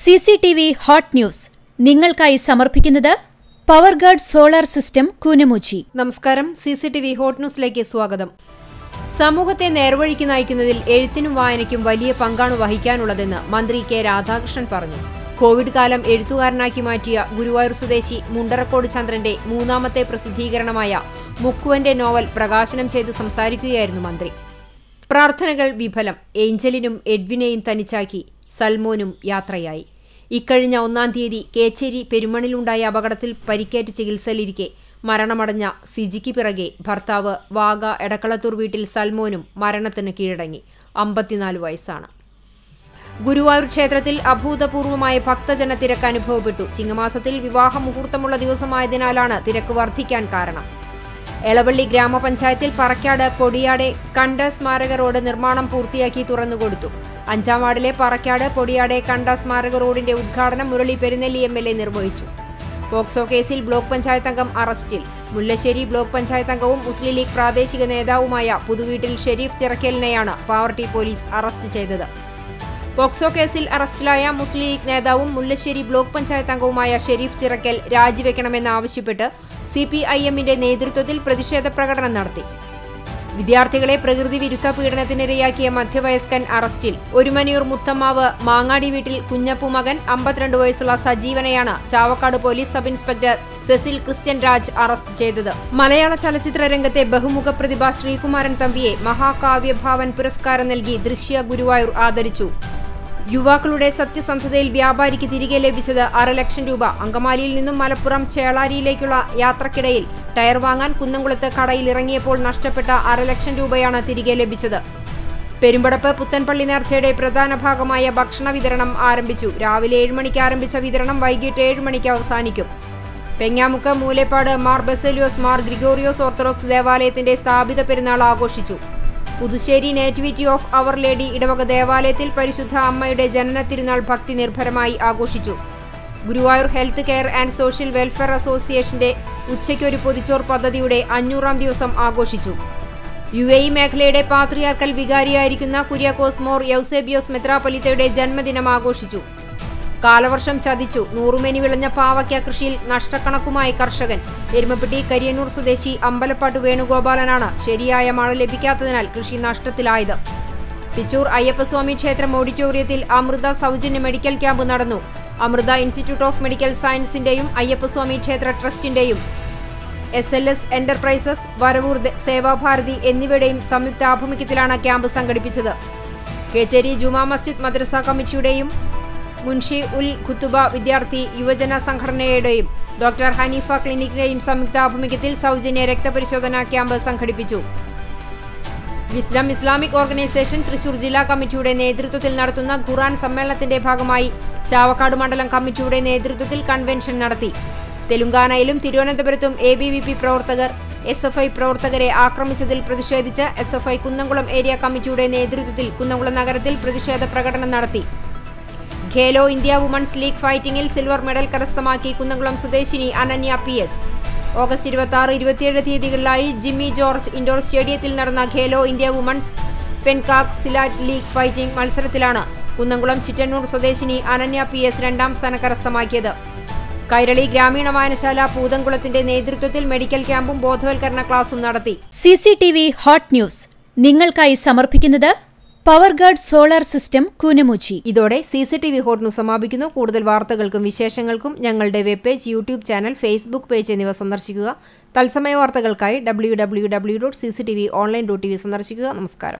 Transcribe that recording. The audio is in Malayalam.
C C T V hot news നിങ്ങൾക്കായി സമർപ്പിക്കുന്നത് പവർഗാർഡ് സോളാർ സിസ്റ്റം കൂനമുച്ചി നമസ്കാരം C C T V hot ന്യൂസിലേക്ക് സ്വാഗതം സമൂഹത്തെ നേർവഴിക്ക് നയിക്കുന്നതിൽ എഴുത്തിനും വായനയ്ക്കും വലിയ പങ്കാണ് വഹിക്കാനുള്ളതെന്ന് മന്ത്രി കെ രാധാകൃഷ്ണൻ പറഞ്ഞു കോവിഡ് കാലം എഴുത്തുകാരനാക്കി മാറ്റിയ ഗുരുവായൂർ സ്വദേശി മുണ്ടറക്കോട് ചന്ദ്രന്റെ മൂന്നാമത്തെ പ്രസിദ്ധീകരണമായ മുക്കുവന്റെ നോവൽ പ്രകാശനം ചെയ്ത് സംസാരിക്കുകയായിരുന്നു മന്ത്രി പ്രാർത്ഥനകൾ വിഫലം ഏഞ്ചലിനും എഡ്വിനെയും തനിച്ചാക്കി സൽമോനും യാത്രയായി ഇക്കഴിഞ്ഞ ഒന്നാം തീയതി കേച്ചേരി പെരുമണിലുണ്ടായ അപകടത്തിൽ പരിക്കേറ്റ് ചികിത്സയിലിരിക്കെ മരണമടഞ്ഞ സിജിക്ക് പിറകെ ഭർത്താവ് വാഗ എടക്കളത്തൂർ വീട്ടിൽ സൽമോനും മരണത്തിന് കീഴടങ്ങി അമ്പത്തിനാല് വയസ്സാണ് ഗുരുവായൂർ ക്ഷേത്രത്തിൽ അഭൂതപൂർവമായ ഭക്തജന തിരക്ക് അനുഭവപ്പെട്ടു ചിങ്ങമാസത്തിൽ വിവാഹ മുഹൂർത്തമുള്ള ദിവസമായതിനാലാണ് തിരക്ക് വർദ്ധിക്കാൻ കാരണം എളവള്ളി ഗ്രാമപഞ്ചായത്തിൽ പറക്കാട് പൊടിയാടെ കണ്ട സ്മാരക റോഡ് നിർമ്മാണം പൂർത്തിയാക്കി തുറന്നുകൊടുത്തു അഞ്ചാം വാർഡിലെ പറക്കാട് പൊടിയാടെ കണ്ട സ്മാരക റോഡിന്റെ ഉദ്ഘാടനം Murali Perunnelli M L A നിർവഹിച്ചു പോക്സോ കേസിൽ ബ്ലോക്ക് പഞ്ചായത്ത് അംഗം അറസ്റ്റിൽ മുല്ലശ്ശേരി ബ്ലോക്ക് പഞ്ചായത്ത് അംഗവും മുസ്ലിം ലീഗ് പ്രാദേശിക നേതാവുമായ പുതുവീട്ടിൽ ഷെരീഫ് ചിറക്കലിനെയാണ് പാവർട്ടി പോലീസ് അറസ്റ്റ് ചെയ്തത് പോക്സോ കേസിൽ അറസ്റ്റിലായ മുസ്ലിം ലീഗ് നേതാവും മുല്ലശ്ശേരി ബ്ലോക്ക് പഞ്ചായത്ത് അംഗവുമായ ഷെരീഫ് ചിറക്കൽ രാജിവെക്കണമെന്നാവശ്യപ്പെട്ട് സി പി ഐ എമ്മിന്റെ നേതൃത്വത്തിൽ പ്രതിഷേധ പ്രകടനം നടത്തി വിദ്യാർത്ഥികളെ പ്രകൃതി വിരുദ്ധ പീഡനത്തിനിരയാക്കിയ മധ്യവയസ്കൻ അറസ്റ്റിൽ ഒരുമനിയൂർ മുത്തമ്മാവ് മാങ്ങാടി വീട്ടിൽ കുഞ്ഞപ്പു മകൻ അമ്പത്തിരണ്ട് വയസ്സുള്ള സജീവനെയാണ് Chavakkad police sub inspector Cecil Christian Raj arrest ചെയ്തത് മലയാള ചലച്ചിത്ര രംഗത്തെ ബഹുമുഖ പ്രതിഭ ശ്രീകുമാരൻ തമ്പിയെ മഹാകാവ്യഭാവൻ പുരസ്കാരം നൽകി ദൃശ്യ ഗുരുവായൂർ ആദരിച്ചു യുവാക്കളുടെ സത്യസന്ധതയിൽ വ്യാപാരിക്ക് തിരികെ ലഭിച്ചത് അര ലക്ഷം രൂപ അങ്കമാലിയിൽ നിന്നും മലപ്പുറം ചേളാരിയിലേക്കുള്ള യാത്രക്കിടയിൽ ടയർ വാങ്ങാൻ കുന്നംകുളത്ത് കടയിൽ ഇറങ്ങിയപ്പോൾ നഷ്ടപ്പെട്ട അര ലക്ഷം രൂപയാണ് തിരികെ ലഭിച്ചത് പെരുമ്പടപ്പ് പുത്തൻപള്ളി നേർച്ചയുടെ പ്രധാന ഭാഗമായ ഭക്ഷണ വിതരണം ആരംഭിച്ചു രാവിലെ ഏഴ് മണിക്ക് ആരംഭിച്ച വിതരണം വൈകിട്ട് ഏഴ് മണിക്ക് അവസാനിക്കും പെങ്ങാമുക്ക് മൂലേപ്പാട് മാർ ബെസലിയോസ് മാർ ഗ്രിഗോറിയോസ് ഓർത്തഡോക്സ് ദേവാലയത്തിന്റെ സ്ഥാപിത പെരുന്നാൾ ആഘോഷിച്ചു Puthussery nativity of our lady ഇടവക ദേവാലയത്തിൽ പരിശുദ്ധ അമ്മയുടെ ജനന തിരുനാൾ ഭക്തി നിർഭരമായി ആഘോഷിച്ചു Guruvayur health care and social welfare അസോസിയേഷന്റെ ഉച്ചയ്ക്കൊരു പൊതിച്ചോർ പദ്ധതിയുടെ അഞ്ഞൂറാം ദിവസം ആഘോഷിച്ചു യു എ ഇ മേഖലയുടെ പാത്രിയാർക്കൽ വികാരിയായിരിക്കുന്ന കുര്യാക്കോസ് മോർ യൗസേബിയോസ് മെത്രാപൊലിത്തയുടെ ജന്മദിനം ആഘോഷിച്ചു കാലവർഷം ചതിച്ചു നൂറുമേനി വിളഞ്ഞ പാവയ്ക്ക കൃഷിയിൽ നഷ്ടക്കണക്കുമായി കർഷകൻ എരുമപ്പെട്ടി കരിയന്നൂർ സ്വദേശി അമ്പലപ്പാട്ട് വേണുഗോപാലനാണ് ശരിയായ മഴ ലഭിക്കാത്തതിനാൽ കൃഷി നഷ്ടത്തിലായത് പിച്ചൂർ അയ്യപ്പസ്വാമി ക്ഷേത്രം ഓഡിറ്റോറിയത്തിൽ അമൃത സൗജന്യ മെഡിക്കൽ ക്യാമ്പ് നടന്നു അമൃത ഇൻസ്റ്റിറ്റ്യൂട്ട് ഓഫ് മെഡിക്കൽ സയൻസിന്റെയും അയ്യപ്പസ്വാമി ക്ഷേത്ര ട്രസ്റ്റിന്റെയും S L S enterprises Varavoor ദ- സേവാഭാരതി എന്നിവയുടെയും സംയുക്ത ആഭിമുഖ്യത്തിലാണ് ക്യാമ്പ് സംഘടിപ്പിച്ചത് കേച്ചേരി ജുമാ മസ്ജിദ് മദ്രസ കമ്മിറ്റിയുടെയും മുൻഷി ഉൽ ഖുത്തുബ വിദ്യാർത്ഥി യുവജന സംഘടനയുടെയും ഡോക്ടർ ഹനീഫ ക്ലിനിക്കിന്റെയും സംയുക്ത ആഭിമുഖ്യത്തിൽ സൗജന്യ രക്തപരിശോധനാ ക്യാമ്പ് സംഘടിപ്പിച്ചു വിസ്ഡം ഇസ്ലാമിക് ഓർഗനൈസേഷൻ തൃശൂർ ജില്ലാ കമ്മിറ്റിയുടെ നേതൃത്വത്തിൽ നടത്തുന്ന ഖുറാൻ സമ്മേളനത്തിന്റെ ഭാഗമായി ചാവക്കാട് മണ്ഡലം കമ്മിറ്റിയുടെ നേതൃത്വത്തിൽ കൺവെൻഷൻ നടത്തി തെലുങ്കാനയിലും തിരുവനന്തപുരത്തും എ ബി വി പി പ്രവർത്തകർ എസ് എഫ് ഐ പ്രവർത്തകരെ ആക്രമിച്ചതിൽ പ്രതിഷേധിച്ച് S F I Kunnamkulam area കമ്മിറ്റിയുടെ നേതൃത്വത്തിൽ കുന്നംകുളം നഗരത്തിൽ പ്രതിഷേധ പ്രകടനം നടത്തി ഖേലോ ഇന്ത്യ വുമൺസ് ലീഗ് ഫൈറ്റിംഗിൽ സിൽവർ മെഡൽ കരസ്ഥമാക്കി കുന്നംകുളം സ്വദേശിനി അനന്യ പി എസ് ഓഗസ്റ്റ് ഇരുപത്തി ആറ് ഇരുപത്തിയേഴ് തീയതികളിലായി ജിമ്മി ജോർജ് ഇൻഡോർ സ്റ്റേഡിയത്തിൽ നടന്ന Khelo India women's pencak silat league fighting മത്സരത്തിലാണ് കുന്നംകുളം ചിറ്റന്നൂർ സ്വദേശിനി അനന്യ പി എസ് രണ്ടാം സ്ഥാനം കരസ്ഥമാക്കിയത് കൈരളി ഗ്രാമീണ വായനശാല പൂതംകുളത്തിന്റെ നേതൃത്വത്തിൽ മെഡിക്കൽ ക്യാമ്പും ബോധവൽക്കരണ ക്ലാസും നടത്തി C C T V hot news നിങ്ങൾക്കായി സമർപ്പിക്കുന്നത് പവർഗാർഡ് സോളാർ സിസ്റ്റം കൂനമുച്ചി ഇതോടെ C C T V hot news സമാപിക്കുന്നു കൂടുതൽ വാർത്തകൾക്കും വിശേഷങ്ങൾക്കും ഞങ്ങളുടെ web page YouTube channel Facebook page എന്നിവ സന്ദർശിക്കുക തത്സമയ വാർത്തകൾക്കായി W W W dot C C T V online dot T V സന്ദർശിക്കുക നമസ്കാരം